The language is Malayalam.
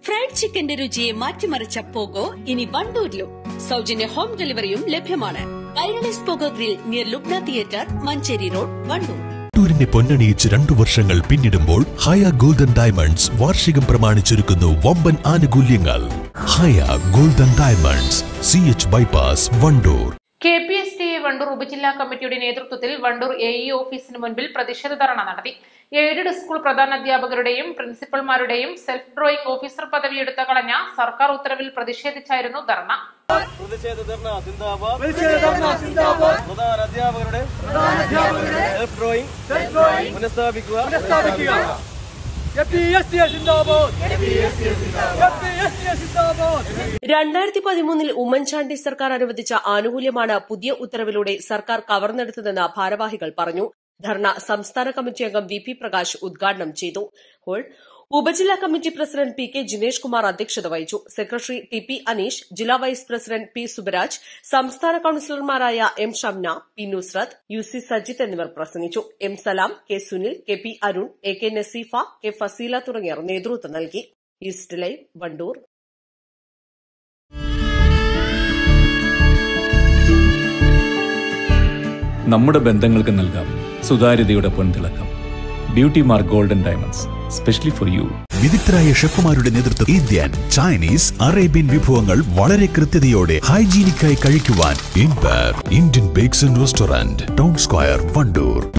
ഫ്രൈഡ് ചിക്കന്റെ രുചിയെ മാറ്റിമറിച്ച പോഗോ ഇനി വണ്ടൂരിലും സൗജന്യ ഹോം ഡെലിവറിയും ലഭ്യമാണ് Kairali's Pogo Grill near Lubna theatre Manjeri road Wandoor ടൂരിനെ പൊന്നണിയിച്ച് രണ്ടു വർഷങ്ങൾ പിന്നിടുമ്പോൾ ഹയ ഗോൾഡൻ ഡയമണ്ട്സ് വാർഷികം പ്രമാണിച്ചൊരുക്കുന്നു വമ്പൻ ആനുകൂല്യങ്ങൾ Haya Golden Diamonds C H bypass Wandoor K P S T A Wandoor ഉപജില്ലാ കമ്മിറ്റിയുടെ നേതൃത്വത്തിൽ വണ്ടൂർ എ ഇ ഓഫീസിന് മുൻപിൽ പ്രതിഷേധ ധർണ നടത്തി എയ്ഡഡ് സ്കൂൾ പ്രധാനാധ്യാപകരുടെയും പ്രിൻസിപ്പൽമാരുടെയും സെൽഫ് ഡ്രോയിങ് ഓഫീസർ പദവി എടുത്ത കളഞ്ഞ സർക്കാർ ഉത്തരവിൽ പ്രതിഷേധിച്ചായിരുന്നു ധർണ പ്രതിഷേധ ധർണ സിന്ദാബാദ് പ്രധാന അധ്യാപകരുടെ സെൽഫ് ഡ്രോയിങ് പുനഃസ്ഥാപിക്കുക രണ്ടായിരത്തി പതിമൂന്നിൽ ഉമ്മൻചാണ്ടി സർക്കാർ അനുവദിച്ച ആനുകൂല്യമാണ് പുതിയ ഉത്തരവിലൂടെ സർക്കാർ കവർന്നെടുത്തതെന്ന് ഭാരവാഹികൾ പറഞ്ഞു ധർണ സംസ്ഥാന കമ്മിറ്റി അംഗം വി പി പ്രകാശ് ഉദ്ഘാടനം ചെയ്തു ഹോൾ ഉപജില്ലാ committee president P K Jinesh Kumar അധ്യക്ഷത വഹിച്ചു സെക്രട്ടറി ടി പി അനീഷ് ജില്ലാ വൈസ് പ്രസിഡന്റ് പി സുബരാജ് സംസ്ഥാന കൌൺസിലർമാരായ M Shamna P Nusrath U C Sajith എന്നിവർ പ്രസംഗിച്ചു M Salam K Sunil K P Arun A K Naseefa K Faseela തുടങ്ങിയവർ നേതൃത്വം നൽകി ഈസ്റ്റ് ലൈവ് വണ്ടൂർ നമ്മുടെ ബന്ധങ്ങൾക്ക് നൽകാം സുതാര്യതയുടെ പൊൻതിളക്കം Beauty Mark Golden Diamonds specially for you വിദഗ്ധരായ ഷെഫുമാരുടെ നേതൃത്വം ഇന്ത്യൻ ചൈനീസ് അറേബ്യൻ വിഭവങ്ങൾ വളരെ കൃത്യതയോടെ ഹൈജീനിക്കായി കഴിക്കുവാൻ Empire Indian Bakes and Restaurant Town Square Wandoor